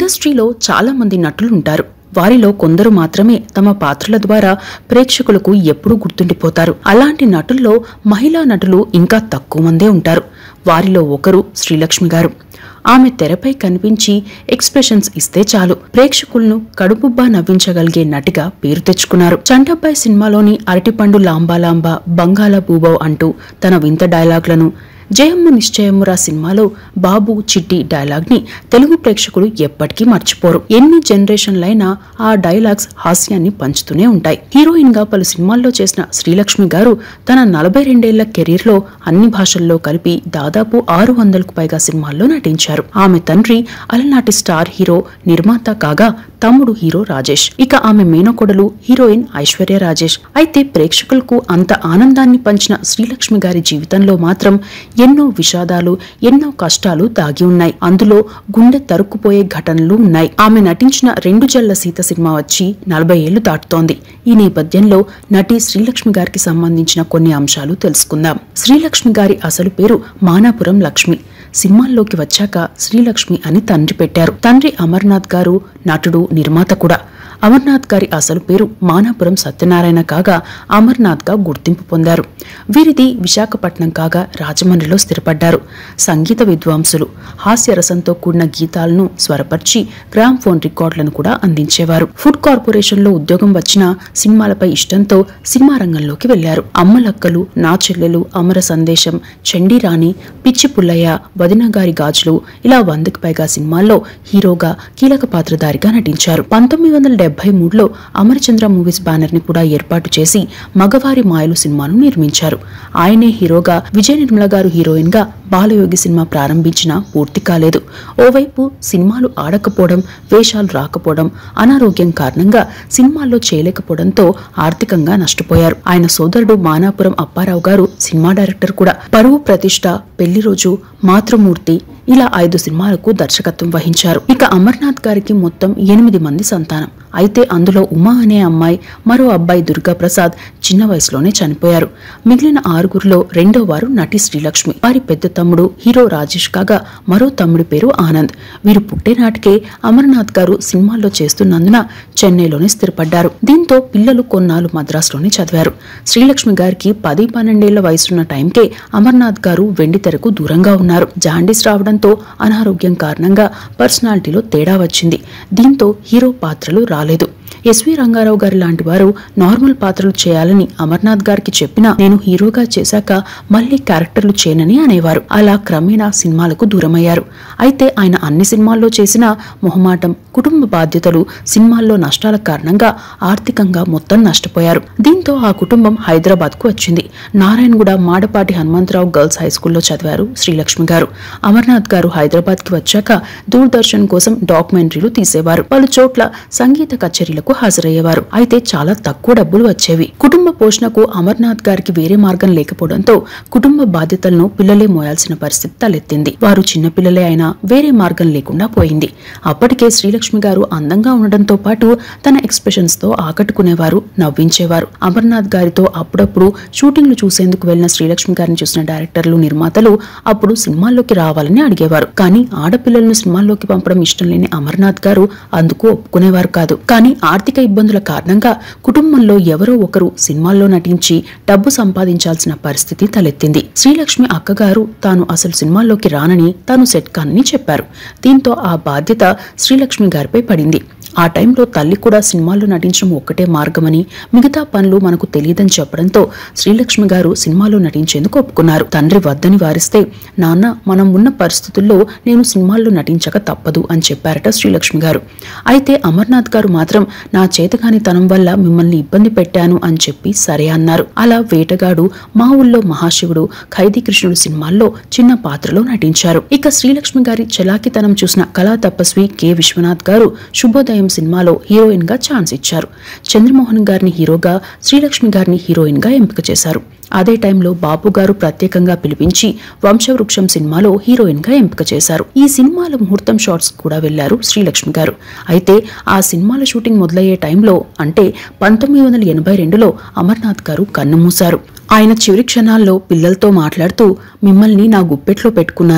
ఇండస్ట్రీలో చాలా మంది నటులు ఉంటారు వారిలో కొందరు మాత్రమే తమ పాత్రల ద్వారా ప్రేక్షకులకు ఎప్పుడూ గుర్తుండిపోతారు అలాంటి నటుల్లో మహిళా నటులు ఇంకా తక్కువ మందే ఉంటారు వారిలో ఒకరు శ్రీలక్ష్మి గారు ఆమె తెరపై కనిపించి ఎక్స్ప్రెషన్స్ ఇస్తే చాలు ప్రేక్షకులను కడుపుబ్బా నవ్వించగలిగే నటిగా పేరు తెచ్చుకున్నారు చంటబ్బాయ్ సినిమాలోని అరటిపండు లాంబాలాంబా బంగాళ బూబవ్ అంటూ తన వింత డైలాగ్లను జయమ్మ నిశ్చయమురా సినిమాలో బాబు చిట్టి డైలాగ్ ని తెలుగు ప్రేక్షకులు ఎప్పటికీ మర్చిపోరు ఎన్ని జనరేషన్లైనా ఆ డైలాగ్స్ హాస్యాన్ని పంచుతూనే ఉంటాయి హీరోయిన్ గా పలు సినిమాల్లో చేసిన శ్రీలక్ష్మి గారు తన నలభై రెండేళ్ల కెరీర్ లో అన్ని భాషల్లో కలిపి దాదాపు ఆరు వందలకు పైగా సినిమాల్లో నటించారు ఆమె తండ్రి అలనాటి స్టార్ హీరో నిర్మాత కాగా తమ్ముడు హీరో రాజేష్ ఇక ఆమె మేనకోడలు హీరోయిన్ ఐశ్వర్య రాజేష్ అయితే ప్రేక్షకులకు అంత ఆనందాన్ని పంచిన శ్రీలక్ష్మి గారి జీవితంలో మాత్రం ఎన్నో విషాదాలు ఎన్నో కష్టాలు దాగి ఉన్నాయి అందులో గుండె తరుక్కుపోయే ఘటనలు ఉన్నాయి ఆమె నటించిన రెండు జల్ల సీత సినిమా వచ్చి నలభై ఏళ్లు దాటుతోంది ఈ నేపథ్యంలో నటి శ్రీలక్ష్మి గారికి సంబంధించిన కొన్ని అంశాలు తెలుసుకుందాం శ్రీలక్ష్మి గారి అసలు పేరు మానాపురం లక్ష్మి సినిమాల్లోకి వచ్చాక శ్రీలక్ష్మి అని తండ్రి పెట్టారు తండ్రి అమర్నాథ్ గారు నటుడు నిర్మాత కూడా అమర్నాథ్ గారి అసలు పేరు మానాపురం సత్యనారాయణ కాగా అమర్నాథ్ గా గుర్తింపు పొందారు వీరిది విశాఖపట్నం కాగా రాజమండ్రిలో స్థిరపడ్డారు సంగీత విద్వాంసులు హాస్యరసంతో కూడిన గీతాలను స్వరపరిచి గ్రామ్ ఫోన్ రికార్డులను కూడా అందించేవారు ఫుడ్ కార్పొరేషన్ లో ఉద్యోగం వచ్చిన సినిమాలపై ఇష్టంతో సినిమా రంగంలోకి వెళ్లారు అమ్మలక్కలు నా చెల్లెలు అమర సందేశం చండీరాణి పిచ్చి పుల్లయ్య వదిన గారి గాజులు ఇలా వందకు పైగా సినిమాల్లో హీరోగా కీలక పాత్రధారిగా నటించారు పంతొమ్మిది వందల డెబ్బై మూడులో అమరచంద్ర మూవీస్ బ్యానర్ ని కూడా ఏర్పాటు చేసి మగవారి మాయలు సినిమాను నిర్మించారు ఆయనే హీరోగా విజయ నిర్మల గారు హీరోయిన్ గా బాలయోగి సినిమా ప్రారంభించినా పూర్తి కాలేదు ఓవైపు సినిమాలు ఆడకపోవడం వేషాలు రాకపోవడం అనారోగ్యం కారణంగా సినిమాల్లో చేయలేకపోవడంతో ఆర్థికంగా నష్టపోయారు ఆయన సోదరుడు మానాపురం అప్పారావు గారు సినిమా డైరెక్టర్ కూడా పరువు ప్రతిష్ట పెళ్లి రోజు మాతృమూర్తి ఇలా ఐదు సినిమాలకు దర్శకత్వం వహించారు ఇక అమర్నాథ్ గారికి మొత్తం ఎనిమిది మంది సంతానం అయితే అందులో ఉమా అనే అమ్మాయి మరో అబ్బాయి దుర్గా ప్రసాద్ చిన్న వయసులోనే చనిపోయారు మిగిలిన ఆరుగురిలో రెండో వారు నటి శ్రీలక్ష్మి వారి పెద్ద తమ్ముడు హీరో రాజేష్ కాగా మరో తమ్ముడి పేరు ఆనంద్ వీరు పుట్టే నాటికే అమర్నాథ్ గారు సినిమాల్లో చేస్తున్నందున చెన్నైలోనే స్థిరపడ్డారు దీంతో పిల్లలు కొన్నాళ్ళు మద్రాసులోనే చదివారు శ్రీలక్ష్మి గారికి పది పన్నెండేళ్ల వయసున్న టైంకే అమర్నాథ్ గారు వెండి తెరకు దూరంగా ఉన్నారు జాండీస్ రావడంతో అనారోగ్యం కారణంగా పర్సనాలిటీలో తేడా వచ్చింది దీంతో హీరో పాత్రలు రాలేదు ఎస్వి రంగారావు గారి లాంటి వారు నార్మల్ పాత్రలు చేయాలని అమర్నాథ్ గారికి చెప్పినా నేను హీరోగా చేశాక మళ్ళీ క్యారెక్టర్లు చేయనని అనేవారు అలా క్రమేణా సినిమాలకు దూరమయ్యారు అయితే ఆయన అన్ని సినిమాల్లో చేసిన మొహమాటం కుటుంబ బాధ్యతలు సినిమాల్లో నష్టాల కారణంగా ఆర్థికంగా మొత్తం నష్టపోయారు దీంతో ఆ కుటుంబం హైదరాబాద్ కు వచ్చింది నారాయణగూడ మాడపాటి హనుమంతరావు గర్ల్స్ హై స్కూల్లో చదివారు శ్రీలక్ష్మి గారు అమర్నాథ్ గారు హైదరాబాద్ కి వచ్చాక దూరదర్శన్ కోసం డాక్యుమెంటరీలు తీసేవారు పలు చోట్ల సంగీత కచేరీలకు హాజరయ్యేవారు అయితే చాలా తక్కువ డబ్బులు వచ్చేవి కుటుంబ పోషణకు అమర్నాథ్ గారికి వేరే మార్గం లేకపోవడంతో కుటుంబ బాధ్యతలను పిల్లలే మోయాల్సిన పరిస్థితి తలెత్తింది వారు చిన్న పిల్లలే అయినా వేరే మార్గం లేకుండా పోయింది అప్పటికే శ్రీలక్ష్మి గారు అందంగా ఉండడంతో పాటు తన ఎక్స్ప్రెషన్స్ తో ఆకట్టుకునేవారు నవ్వించేవారు అమర్నాథ్ గారితో అప్పుడప్పుడు షూటింగ్లు చూసేందుకు వెళ్లిన శ్రీలక్ష్మి గారిని చూసిన డైరెక్టర్లు నిర్మాతలు అప్పుడు సినిమాల్లోకి రావాలని అడిగేవారు కానీ ఆడపిల్లలను సినిమాల్లోకి పంపడం ఇష్టం లేని అమర్నాథ్ గారు అందుకు ఒప్పుకునేవారు కాదు కానీ ఆర్థిక ఇబ్బందుల కారణంగా కుటుంబంలో ఎవరో ఒకరు సినిమాల్లో నటించి డబ్బు సంపాదించాల్సిన పరిస్థితి తలెత్తింది శ్రీలక్ష్మి అక్కగారు తాను అసలు సినిమాల్లోకి రానని తాను సెట్ కానని చెప్పారు దీంతో ఆ బాధ్యత శ్రీలక్ష్మి గారిపై పడింది ఆ టైంలో తల్లి కూడా సినిమాల్లో నటించడం ఒక్కటే మార్గమని మిగతా పనులు మనకు తెలియదని చెప్పడంతో శ్రీలక్ష్మి గారు సినిమాలో నటించేందుకు ఒప్పుకున్నారు తండ్రి వద్దని వారిస్తే నాన్న మనం ఉన్న పరిస్థితుల్లో నేను సినిమాల్లో నటించక తప్పదు అని చెప్పారట శ్రీలక్ష్మి గారు అయితే అమర్నాథ్ గారు మాత్రం నా చేతకాని తనం వల్ల మిమ్మల్ని ఇబ్బంది పెట్టాను అని చెప్పి సరే అన్నారు అలా వేటగాడు మా ఊళ్ళో మహాశివుడు ఖైదీ కృష్ణుడు సినిమాల్లో చిన్న పాత్రలో నటించారు ఇక శ్రీలక్ష్మి గారి చలాకితనం చూసిన కళా తపస్వి కె విశ్వనాథ్ గారు శుభోదయం సినిమాలో హీరోయిన్ గా ఛాన్స్ ఇచ్చారు చంద్రమోహన్ గారిని హీరోగా శ్రీలక్ష్మి గారిని హీరోయిన్ గా ఎంపిక చేశారు అదే టైంలో బాబు గారు ప్రత్యేకంగా పిలిపించి వంశవృక్షం సినిమాలో హీరోయిన్ గా ఎంపిక చేశారు ఈ సినిమాల ముహూర్తం షాట్స్ కూడా వెళ్లారు శ్రీలక్ష్మి గారు అయితే ఆ సినిమాల షూటింగ్ మొదలయ్యే టైంలో అంటే పంతొమ్మిది వందల ఎనభై రెండులో అమర్నాథ్ గారు కన్నుమూశారు ఆయన చివరి క్షణాల్లో పిల్లలతో మాట్లాడుతూ మిమ్మల్ని నా గుప్పెట్లో పెట్టుకున్నాను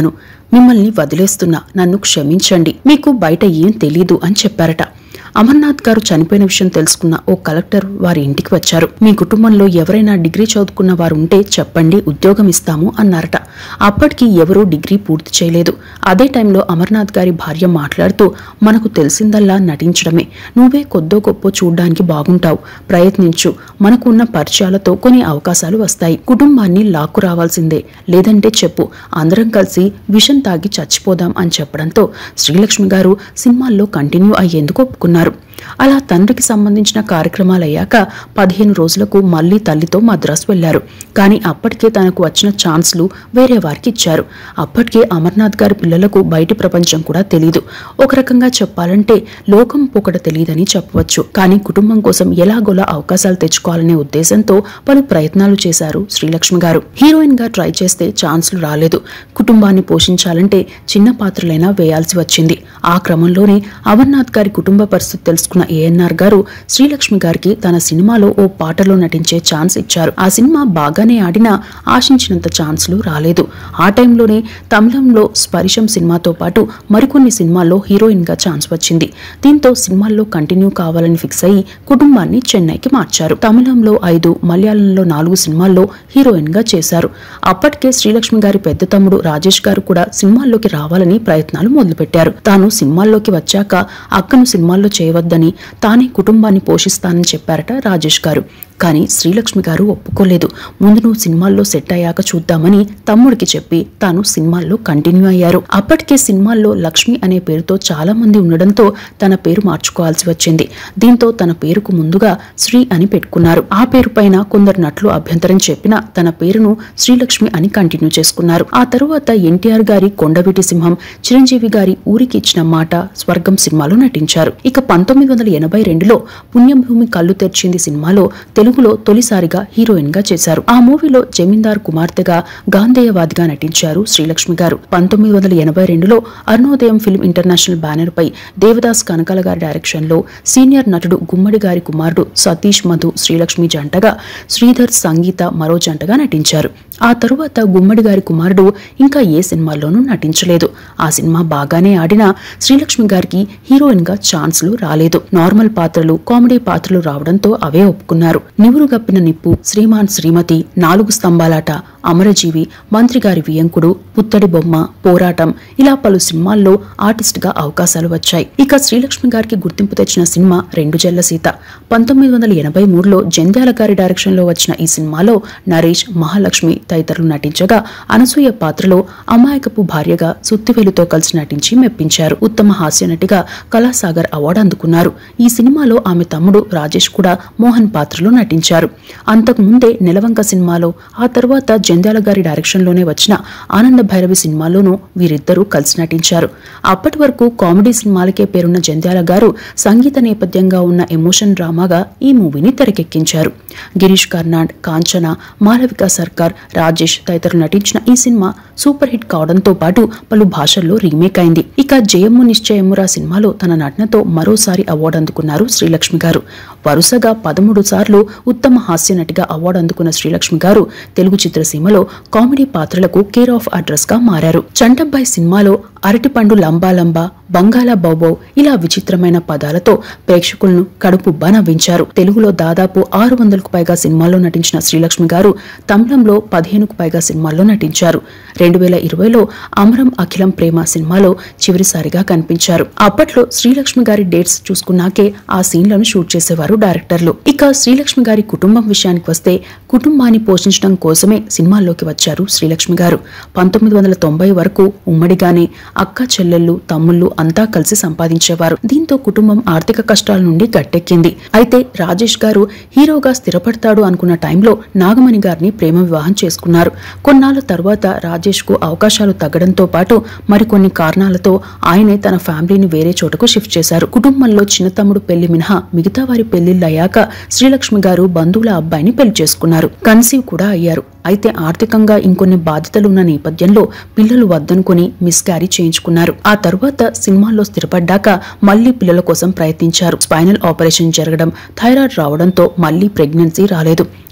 మిమ్మల్ని వదిలేస్తున్నా నన్ను క్షమించండి మీకు బయట ఏం తెలీదు అని చెప్పారట అమర్నాథ్ గారు చనిపోయిన విషయం తెలుసుకున్న ఓ కలెక్టర్ వారి ఇంటికి వచ్చారు మీ కుటుంబంలో ఎవరైనా డిగ్రీ చదువుకున్న వారు ఉంటే చెప్పండి ఉద్యోగం ఇస్తాము అన్నారట అప్పటికి ఎవరూ డిగ్రీ పూర్తి చేయలేదు అదే టైంలో అమర్నాథ్ గారి భార్య మాట్లాడుతూ మనకు తెలిసిందల్లా నటించడమే నువ్వే కొద్దో గొప్ప చూడ్డానికి బాగుంటావు ప్రయత్నించు మనకు ఉన్న పరిచయాలతో కొన్ని అవకాశాలు వస్తాయి కుటుంబాన్ని లాక్కు రావాల్సిందే లేదంటే చెప్పు అందరం కలిసి విషం తాగి చచ్చిపోదాం అని చెప్పడంతో శ్రీలక్ష్మి గారు సినిమాల్లో కంటిన్యూ అయ్యేందుకు ఒప్పుకున్నారు అలా తండ్రికి సంబంధించిన కార్యక్రమాలు అయ్యాక పదిహేను రోజులకు మళ్లీ తల్లితో మద్రాసు వెళ్లారు కానీ అప్పటికే తనకు వచ్చిన ఛాన్స్లు వేరే వారికి ఇచ్చారు అప్పటికే అమర్నాథ్ గారి పిల్లలకు బయటి ప్రపంచం కూడా తెలీదు ఒక రకంగా చెప్పాలంటే లోకం పొకట తెలియదని చెప్పవచ్చు కానీ కుటుంబం కోసం ఎలాగోలా అవకాశాలు తెచ్చుకోవాలనే ఉద్దేశంతో పలు ప్రయత్నాలు చేశారు శ్రీలక్ష్మి గారు హీరోయిన్ గా ట్రై చేస్తే ఛాన్స్లు రాలేదు కుటుంబాన్ని పోషించాలంటే చిన్న పాత్రలైనా వేయాల్సి వచ్చింది ఆ క్రమంలోనే అమర్నాథ్ గారి కుటుంబ పరిస్థితి తెలుసుకున్న ఏఎన్ఆర్ గారు శ్రీలక్ష్మి గారికి తన సినిమాలో ఓ పాటలో నటించే ఛాన్స్ ఇచ్చారు ఆ సినిమా బాగానే ఆడినా ఆశించినంత ఛాన్స్లు రాలేదు ఆ టైంలోనే తమిళంలో స్పరిశం సినిమాతో పాటు మరికొన్ని సినిమాల్లో హీరోయిన్ గా ఛాన్స్ వచ్చింది దీంతో సినిమాల్లో కంటిన్యూ కావాలని ఫిక్స్ అయ్యి కుటుంబాన్ని చెన్నైకి మార్చారు తమిళంలో ఐదు మలయాళంలో నాలుగు సినిమాల్లో హీరోయిన్ గా చేశారు అప్పటికే శ్రీలక్ష్మి గారి పెద్ద తమ్ముడు రాజేష్ గారు కూడా సినిమాల్లోకి రావాలని ప్రయత్నాలు మొదలుపెట్టారు తాను సినిమాల్లోకి వచ్చాక అక్కను సినిమాల్లో చేయవద్దని తానే కుటుంబాన్ని పోషిస్తానని చెప్పారట రాజేష్ గారు కానీ శ్రీలక్ష్మి గారు ఒప్పుకోలేదు ముందు నువ్వు సినిమాల్లో సెట్ అయ్యాక చూద్దామని తమ్ముడికి చెప్పి తాను సినిమాల్లో కంటిన్యూ అయ్యారు అప్పటికే సినిమాల్లో లక్ష్మి అనే పేరుతో చాలా మంది ఉండడంతో తన పేరు మార్చుకోవాల్సి వచ్చింది దీంతో తన పేరుకు ముందుగా శ్రీ అని పెట్టుకున్నారు ఆ పేరు పైన కొందరు నటులు అభ్యంతరం చెప్పినా తన పేరును శ్రీలక్ష్మి అని కంటిన్యూ చేసుకున్నారు ఆ తరువాత ఎన్టీఆర్ గారి కొండవీటి సింహం చిరంజీవి గారి ఊరికి ఇచ్చిన మాట స్వర్గం సినిమాలో నటించారు ఇక పంతొమ్మిది వందల ఎనభై రెండులో పుణ్యభూమి కళ్ళు తెరిచింది సినిమాలో తెలుగులో తొలిసారిగా హీరోయిన్ గా చేశారు ఆ మూవీలో జమీందార్ కుమార్తెగా గాంధేయవాదిగా నటించారు శ్రీలక్ష్మి గారు పంతొమ్మిది వందల ఎనభై రెండులో అరుణోదయం ఫిల్మ్ ఇంటర్నేషనల్ బ్యానర్ పై దేవదాస్ కనకాల గారి డైరెక్షన్ లో సీనియర్ నటుడు గుమ్మడి గారి కుమారుడు సతీష్ మధు శ్రీలక్ష్మి జంటగా శ్రీధర్ సంగీత మరో జంటగా నటించారు ఆ తరువాత గుమ్మడి గారి కుమారుడు ఇంకా ఏ సినిమాల్లోనూ నటించలేదు ఆ సినిమా బాగానే ఆడినా శ్రీలక్ష్మి గారికి హీరోయిన్ గా ఛాన్స్లు రాలేదు నార్మల్ పాత్రలు కామెడీ పాత్రలు రావడంతో అవే ఒప్పుకున్నారు నివురు గప్పిన నిప్పు శ్రీమాన్ శ్రీమతి నాలుగు స్తంభాలాట అమరజీవి మంత్రి గారి వియంకుడు పుత్తడి బొమ్మ పోరాటం ఇలా పలు సినిమాల్లో ఆర్టిస్ట్ గా అవకాశాలు వచ్చాయి ఇక శ్రీలక్ష్మి గారికి గుర్తింపు తెచ్చిన సినిమా రెండు జల్ల సీత పంతొమ్మిది వందల ఎనభై మూడులో జంధ్యాల గారి డైరెక్షన్ లో వచ్చిన ఈ సినిమాలో నరేష్ మహాలక్ష్మి తదితరులు నటించగా అనసూయ పాత్రలో అమాయకపు భార్యగా సుత్తివేలుతో కలిసి నటించి మెప్పించారు ఉత్తమ హాస్య నటిగా కళాసాగర్ అవార్డు అందుకున్నారు ఈ సినిమాలో ఆమె తమ్ముడు రాజేష్ కూడా మోహన్ పాత్రలో నటించారు అంతకు ముందే నెలవంక సినిమాలో ఆ తర్వాత జంధ్యాల గారి డైరెక్షన్ లోనే వచ్చిన ఆనంద భైరవి సినిమాలోనూ వీరిద్దరూ కలిసి నటించారు అప్పటి వరకు కామెడీ సినిమాలకే పేరున్న జంధ్యాల గారు సంగీత నేపథ్యంగా ఉన్న ఎమోషన్ డ్రామాగా ఈ మూవీని తెరకెక్కించారు గిరీష్ కర్నాడ్ కాంచన మాలవిక సర్కార్ రాజేష్ తదితరులు నటించిన ఈ సినిమా సూపర్ హిట్ కావడంతో పాటు పలు భాషల్లో రీమేక్ అయింది ఇక జయమ్ము నిశ్చయమురా సినిమాలో తన నటనతో మరోసారి అవార్డు అందుకున్నారు శ్రీలక్ష్మి గారు వరుసగా పదమూడు సార్లు ఉత్తమ హాస్య నటిగా అవార్డు అందుకున్న శ్రీలక్ష్మి గారు తెలుగు చిత్రసీమలో కామెడీ పాత్రలకు కేర్ ఆఫ్ అడ్రస్ గా మారారు చంటబ్బాయి సినిమాలో అరటిపండు లంబా లంబా బంగాళా బౌబౌ ఇలా విచిత్రమైన పదాలతో ప్రేక్షకులను కడుపుబ్బా నవ్వించారు తెలుగులో దాదాపు ఆరు వందలకు పైగా సినిమాల్లో నటించిన శ్రీలక్ష్మి గారు తమిళంలో పదిహేనుకు పైగా సినిమాల్లో నటించారు రెండు వేల ఇరవైలో అమరం అఖిలం ప్రేమ సినిమాలో చివరిసారిగా కనిపించారు అప్పట్లో శ్రీలక్ష్మి గారి డేట్స్ చూసుకున్నాకే ఆ సీన్లను షూట్ చేసేవారు డైరెక్టర్లు ఇక శ్రీలక్ష్మి గారి కుటుంబం విషయానికి వస్తే కుటుంబాన్ని పోషించడం కోసమే సినిమాల్లోకి వచ్చారు శ్రీలక్ష్మి గారు పంతొమ్మిది వందల తొంభై వరకు ఉమ్మడిగానే అక్క చెల్లెళ్ళు తమ్ముళ్ళు అంతా కలిసి సంపాదించేవారు దీంతో కుటుంబం ఆర్థిక కష్టాల నుండి గట్టెక్కింది అయితే రాజేష్ గారు హీరోగా స్థిరపడతాడు అనుకున్న టైంలో నాగమణి గారిని ప్రేమ వివాహం చేసుకున్నారు కొన్నాళ్ల తర్వాత రాజేష్ కు అవకాశాలు తగ్గడంతో పాటు మరికొన్ని కారణాలతో ఆయనే తన ఫ్యామిలీని వేరే చోటకు షిఫ్ట్ చేశారు కుటుంబంలో చిన్న తమ్ముడు పెళ్లి మినహా మిగతా వారి పెళ్లిళ్ళయ్యాక శ్రీలక్ష్మి గారు బంధువుల అబ్బాయిని పెళ్లి చేసుకున్నారు కన్సీవ్ కూడా అయ్యారు అయితే ఆర్థికంగా ఇంకొన్ని బాధ్యతలు ఉన్న నేపథ్యంలో పిల్లలు వద్దనుకుని మిస్క్యారీ చేయించుకున్నారు ఆ తరువాత సినిమాల్లో స్థిరపడ్డాక మళ్లీ పిల్లల కోసం ప్రయత్నించారు స్పైనల్ ఆపరేషన్ జరగడం థైరాయిడ్ రావడంతో మళ్లీ ప్రెగ్నెన్సీ రాలేదు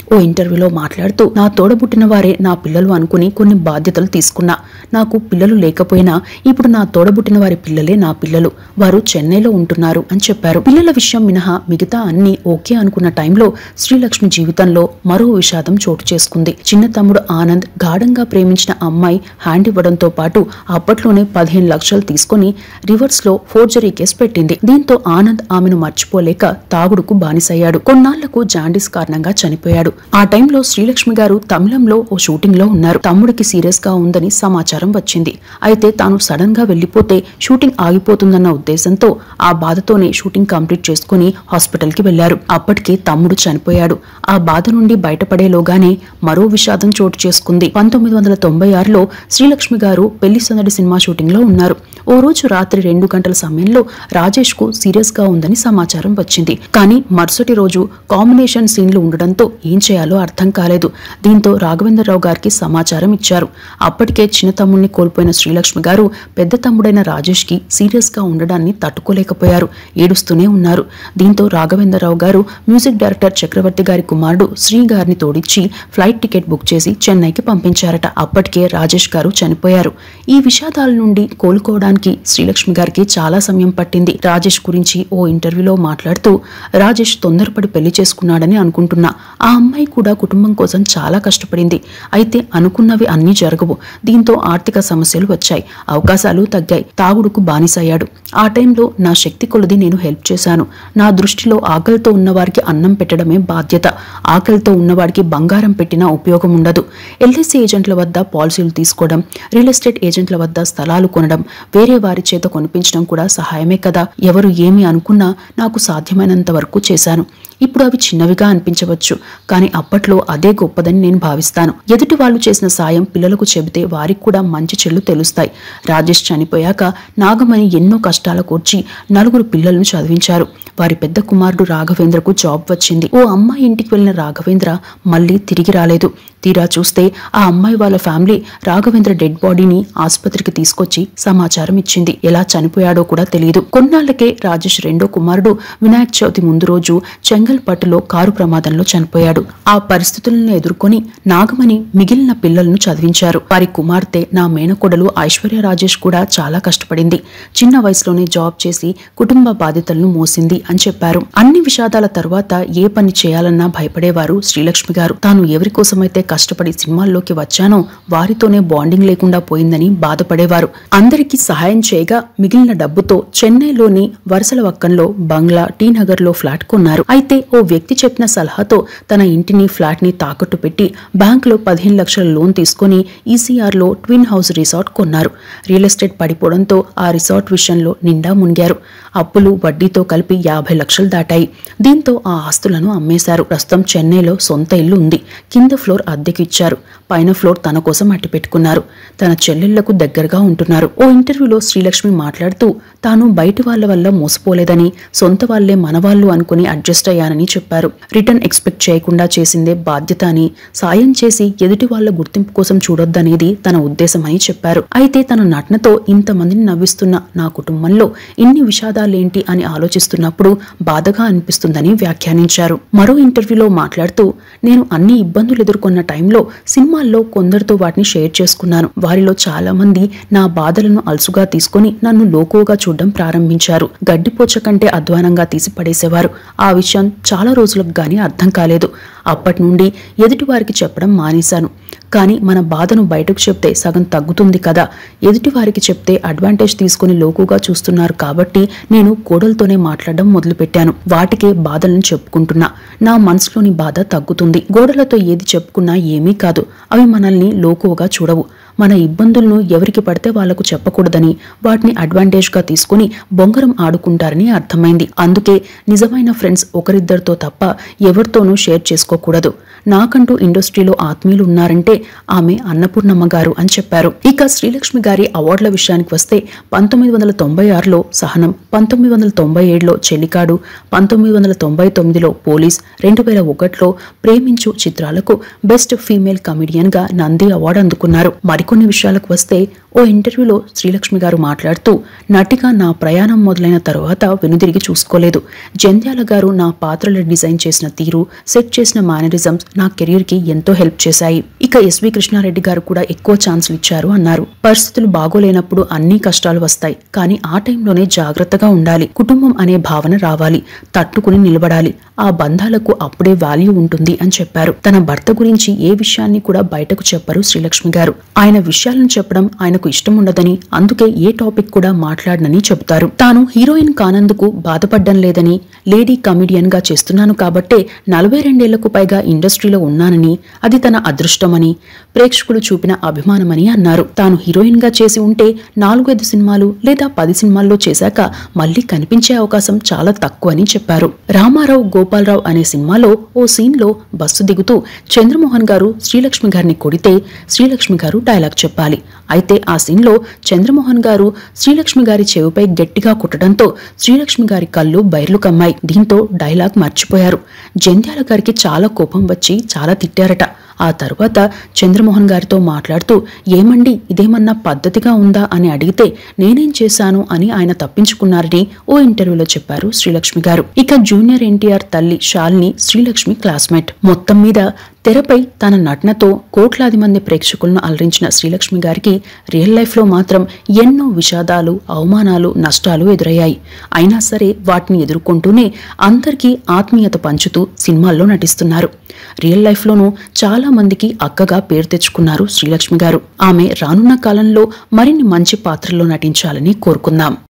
ఓ ఇంటర్వ్యూలో మాట్లాడుతూ నా తోడబుట్టిన వారే నా పిల్లలు అనుకుని కొన్ని బాధ్యతలు తీసుకున్నా నాకు పిల్లలు లేకపోయినా ఇప్పుడు నా తోడబుట్టిన వారి పిల్లలే నా పిల్లలు వారు చెన్నైలో ఉంటున్నారు అని చెప్పారు పిల్లల విషయం మినహా మిగతా అన్ని ఓకే అనుకున్న టైంలో శ్రీలక్ష్మి జీవితంలో మరో విషాదం చోటు చేసుకుంది చిన్న తమ్ముడు ఆనంద్ గాఢంగా ప్రేమించిన అమ్మాయి హ్యాండ్ ఇవ్వడంతో పాటు అప్పట్లోనే పదిహేను లక్షలు తీసుకుని రివర్స్ లో ఫోర్జరీ కేసు పెట్టింది దీంతో ఆనంద్ ఆమెను మర్చిపోలేక తాగుడుకు బానిసయ్యాడు కొన్నాళ్లకు జాండీస్ కారణంగా చనిపోయాడు ఆ టైంలో శ్రీలక్ష్మి గారు తమిళంలో ఓ షూటింగ్ లో ఉన్నారు తమ్ముడికి సీరియస్ గా ఉందని సమాచారం వచ్చింది అయితే తాను సడన్ గా వెళ్లిపోతే షూటింగ్ ఆగిపోతుందన్న ఉద్దేశంతో ఆ బాధతోనే షూటింగ్ కంప్లీట్ చేసుకుని హాస్పిటల్ కి వెళ్లారు అప్పటికే తమ్ముడు చనిపోయాడు ఆ బాధ నుండి బయటపడేలోగానే మరో విషాదం చోటు చేసుకుంది పంతొమ్మిది వందల తొంభై ఆరులో శ్రీలక్ష్మి గారు పెళ్లి సందడి సినిమా షూటింగ్ లో ఉన్నారు ఓ రోజు రాత్రి రెండు గంటల సమయంలో రాజేష్ కు సీరియస్ గా ఉందని సమాచారం వచ్చింది కానీ మరుసటి రోజు కాంబినేషన్ సీన్లు ఉండడంతో ఏం చేయాలో అర్థం కాలేదు దీంతో రాఘవేంద్రరావు గారికి సమాచారం ఇచ్చారు అప్పటికే చిన్న తమ్ముడిని కోల్పోయిన శ్రీలక్ష్మి గారు పెద్ద తమ్ముడైన రాజేష్ కి సీరియస్ గా ఉండడాన్ని తట్టుకోలేకపోయారు ఏడుస్తూనే ఉన్నారు దీంతో రాఘవేంద్రరావు గారు మ్యూజిక్ డైరెక్టర్ చక్రవర్తి గారి కుమారుడు శ్రీ గారిని తోడిచ్చి ఫ్లైట్ టికెట్ బుక్ చేసి చెన్నైకి పంపించారట అప్పటికే రాజేష్ గారు చనిపోయారు ఈ విషాదాల నుండి కోలుకోవడానికి శ్రీలక్ష్మి గారికి చాలా సమయం పట్టింది రాజేష్ గురించి ఓ ఇంటర్వ్యూలో మాట్లాడుతూ రాజేష్ తొందరపడి పెళ్లి చేసుకున్నాడని అనుకుంటున్నా ఆ అమ్మాయి కూడా కుటుంబం కోసం చాలా కష్టపడింది అయితే అనుకున్నవి అన్నీ జరగవు దీంతో ఆర్థిక సమస్యలు వచ్చాయి అవకాశాలు తగ్గాయి తాగుడుకు బానిసయ్యాడు ఆ టైంలో నా శక్తి కొలది నేను హెల్ప్ చేశాను నా దృష్టిలో ఆకలితో ఉన్నవారికి అన్నం పెట్టడమే బాధ్యత ఆకలితో ఉన్నవాడికి బంగారం పెట్టినా ఉపయోగం ఉండదు ఎల్ఐసి ఏజెంట్ల వద్ద పాలసీలు తీసుకోవడం రియల్ ఎస్టేట్ ఏజెంట్ల వద్ద స్థలాలు కొనడం వేరే వారి చేత కొనిపించడం కూడా సహాయమే కదా ఎవరు ఏమి అనుకున్నా నాకు సాధ్యమైనంత వరకు చేశాను ఇప్పుడు అవి చిన్నవిగా అనిపించవచ్చు కానీ అప్పట్లో అదే గొప్పదని నేను భావిస్తాను ఎదుటి వాళ్ళు చేసిన సాయం పిల్లలకు చెబితే వారికి కూడా మంచి చెల్లు తెలుస్తాయి రాజేష్ చనిపోయాక నాగమణి ఎన్నో కష్టాల కూర్చి నలుగురు పిల్లలను చదివించారు వారి పెద్ద కుమారుడు రాఘవేంద్రకు జాబ్ వచ్చింది ఓ అమ్మాయి ఇంటికి వెళ్లిన రాఘవేంద్ర మళ్ళీ తిరిగి రాలేదు తీరా చూస్తే ఆ అమ్మాయి వాళ్ళ ఫ్యామిలీ రాఘవేంద్ర డెడ్ బాడీని ఆసుపత్రికి తీసుకొచ్చి సమాచారం ఇచ్చింది ఎలా చనిపోయాడో కూడా తెలియదు కొన్నాళ్లకే రాజేష్ రెండో కుమారుడు వినాయక చవితి ముందు రోజు చెంగల్పట్టులో కారు ప్రమాదంలో చనిపోయాడు ఆ పరిస్థితులను ఎదుర్కొని నాగమణి మిగిలిన పిల్లలను చదివించారు వారి కుమార్తె నా మేనకోడలు ఐశ్వర్య రాజేష్ కూడా చాలా కష్టపడింది చిన్న వయసులోనే జాబ్ చేసి కుటుంబ బాధ్యతలను మోసింది అని చెప్పారు అన్ని విషాదాల తర్వాత ఏ పని చేయాలన్నా భయపడేవారు శ్రీలక్ష్మి గారు తాను ఎవరి కోసమైతే కష్టపడి సినిమాల్లోకి వచ్చానో వారితోనే బాండింగ్ లేకుండా పోయిందని బాధపడేవారు అందరికీ సహాయం చేయగా మిగిలిన డబ్బుతో చెన్నైలోని వరుసల వక్కంలో బంగ్లా టీ నగర్ లో ఫ్లాట్ కొన్నారు అయితే ఓ వ్యక్తి చెప్పిన సలహాతో తన ఇంటిని ఫ్లాట్ ని తాకట్టు పెట్టి బ్యాంకులో పదిహేను లక్షల లోన్ తీసుకుని ఈసీఆర్ లో ట్విన్ హౌస్ రిసార్ట్ కొన్నారు రియల్ ఎస్టేట్ పడిపోవడంతో ఆ రిసార్ట్ విషయంలో నిండా మునిగారు అప్పులు వడ్డీతో కలిపి యాభై లక్షలు దాటాయి దీంతో ఆ ఆస్తులను అమ్మేశారు ప్రస్తుతం చెన్నైలో సొంత ఇల్లు ఉంది కింద ఫ్లోర్ అద్దెకి ఇచ్చారు పైన ఫ్లోర్ తన కోసం అట్టి పెట్టుకున్నారు తన చెల్లెళ్లకు దగ్గరగా ఉంటున్నారు ఓ ఇంటర్వ్యూలో శ్రీలక్ష్మి మాట్లాడుతూ తాను బయటి వాళ్ళ వల్ల మోసపోలేదని సొంత వాళ్లే మనవాళ్లు అనుకుని అడ్జస్ట్ అయ్యానని చెప్పారు రిటర్న్ ఎక్స్పెక్ట్ చేయకుండా చేసిందే బాధ్యత అని సాయం చేసి ఎదుటి వాళ్ళ గుర్తింపు కోసం చూడొద్దనేది తన ఉద్దేశమని చెప్పారు అయితే తన నటనతో ఇంతమందిని నవ్విస్తున్న నా కుటుంబంలో ఇన్ని విషాదాలేంటి అని ఆలోచిస్తున్నప్పుడు బాధగా అనిపిస్తుందని వ్యాఖ్యానించారు మరో ఇంటర్వ్యూలో మాట్లాడుతూ నేను అన్ని ఇబ్బందులు ఎదుర్కొన్న టైంలో సినిమాల్లో కొందరితో వాటిని షేర్ చేసుకున్నాను వారిలో చాలా మంది నా బాధలను అలసుగా తీసుకుని నన్ను లోకుగా చూడడం ప్రారంభించారు గడ్డిపోచ కంటే అధ్వానంగా తీసి పడేసేవారు ఆ విషయం చాలా రోజులకు గానీ అర్థం కాలేదు అప్పటి నుండి ఎదుటివారికి చెప్పడం మానేశాను కానీ మన బాధను బయటకు చెప్తే సగం తగ్గుతుంది కదా ఎదుటి వారికి చెప్తే అడ్వాంటేజ్ తీసుకుని లోకుగా చూస్తున్నారు కాబట్టి నేను కోడలతోనే మాట్లాడడం మొదలుపెట్టాను వాటికే బాధలను చెప్పుకుంటున్నా నా మనసులోని బాధ తగ్గుతుంది గోడలతో ఏది చెప్పుకున్నా ఏమీ కాదు అవి మనల్ని లోకువగా చూడవు మన ఇబ్బందులను ఎవరికి పడితే వాళ్లకు చెప్పకూడదని వాటిని అడ్వాంటేజ్గా తీసుకుని బొంగరం ఆడుకుంటారని అర్థమైంది అందుకే నిజమైన ఫ్రెండ్స్ ఒకరిద్దరితో తప్ప ఎవరితోనూ షేర్ చేసుకోకూడదు నాకంటూ ఇండస్ట్రీలో ఆత్మీయులు ఉన్నారంటే ఆమె అన్నపూర్ణమ్మ గారు అని చెప్పారు ఇక శ్రీలక్ష్మి గారి అవార్డుల విషయానికి వస్తే పంతొమ్మిది వందల తొంభై ఆరులో సహనం పంతొమ్మిది వందల తొంభై ఏడులో చెలికాడు పంతొమ్మిది వందల తొంభై తొమ్మిదిలో పోలీస్ రెండు వేల ఒకటిలో ప్రేమించు చిత్రాలకు బెస్ట్ ఫీమేల్ కమిడియన్ గా నంది అవార్డు అందుకున్నారు మరి మరికొన్ని విషయాలకు వస్తే ఓ ఇంటర్వ్యూలో శ్రీలక్ష్మి గారు మాట్లాడుతూ నటిగా నా ప్రయాణం మొదలైన తరువాత వెనుదిరిగి చూసుకోలేదు జంధ్యాల గారు నా పాత్రలు డిజైన్ చేసిన తీరు సెట్ చేసిన మేనరిజమ్స్ నా కెరీర్ కి ఎంతో హెల్ప్ చేశాయి ఇక ఎస్వి కృష్ణారెడ్డి గారు కూడా ఎక్కువ ఛాన్సులు ఇచ్చారు అన్నారు పరిస్థితులు బాగోలేనప్పుడు అన్ని కష్టాలు వస్తాయి కానీ ఆ టైంలోనే జాగ్రత్తగా ఉండాలి కుటుంబం అనే భావన రావాలి తట్టుకుని నిలబడాలి ఆ బంధాలకు అప్పుడే వాల్యూ ఉంటుంది అని చెప్పారు తన భర్త గురించి ఏ విషయాన్ని కూడా బయటకు చెప్పరు శ్రీలక్ష్మి గారు ఆయన విషయాలను చెప్పడం ఆయనకు ఇష్టం ఉండదని అందుకే ఏ టాపిక్ కూడా మాట్లాడనని చెబుతారు తాను హీరోయిన్ కానందుకు బాధపడ్డం లేదని లేడీ కమిడియన్ గా చేస్తున్నాను కాబట్టే నలభై రెండేళ్లకు పైగా ఇండస్ట్రీలో ఉన్నానని అది తన అదృష్టమని ప్రేక్షకులు చూపిన అభిమానమని అన్నారు తాను హీరోయిన్ గా చేసి ఉంటే నాలుగైదు సినిమాలు లేదా పది సినిమాల్లో చేశాక మళ్లీ కనిపించే అవకాశం చాలా తక్కువ అని చెప్పారు రామారావు గోపాలరావు అనే సినిమాలో ఓ సీన్ లో బస్సు దిగుతూ చంద్రమోహన్ గారు శ్రీలక్ష్మి గారిని కొడితే శ్రీలక్ష్మి గారు డైలాగ్ చెప్పాలి అయితే ఆ సీన్ లో చంద్రమోహన్ గారు శ్రీలక్ష్మి గారి చెవిపై గట్టిగా కుట్టడంతో శ్రీలక్ష్మి గారి కళ్ళు బైర్లు కమ్మాయి దీంతో డైలాగ్ మర్చిపోయారు జంధ్యాల గారికి చాలా కోపం వచ్చి చాలా తిట్టారట ఆ తర్వాత చంద్రమోహన్ గారితో మాట్లాడుతూ ఏమండి ఇదేమన్నా పద్ధతిగా ఉందా అని అడిగితే నేనేం చేశాను అని ఆయన తప్పించుకున్నారని ఓ ఇంటర్వ్యూలో చెప్పారు శ్రీలక్ష్మి గారు ఇక జూనియర్ ఎన్టీఆర్ తల్లి శాలిని శ్రీలక్ష్మి క్లాస్మేట్ మొత్తం మీద తెరపై తన నటనతో కోట్లాది మంది ప్రేక్షకులను అలరించిన శ్రీలక్ష్మి గారికి రియల్ లైఫ్లో మాత్రం ఎన్నో విషాదాలు అవమానాలు నష్టాలు ఎదురయ్యాయి అయినా సరే వాటిని ఎదుర్కొంటూనే అందరికీ ఆత్మీయత పంచుతూ సినిమాల్లో నటిస్తున్నారు రియల్ లైఫ్లోనూ చాలా మందికి అక్కగా పేరు తెచ్చుకున్నారు శ్రీలక్ష్మి గారు ఆమె రానున్న కాలంలో మరిన్ని మంచి పాత్రల్లో నటించాలని కోరుకుందాం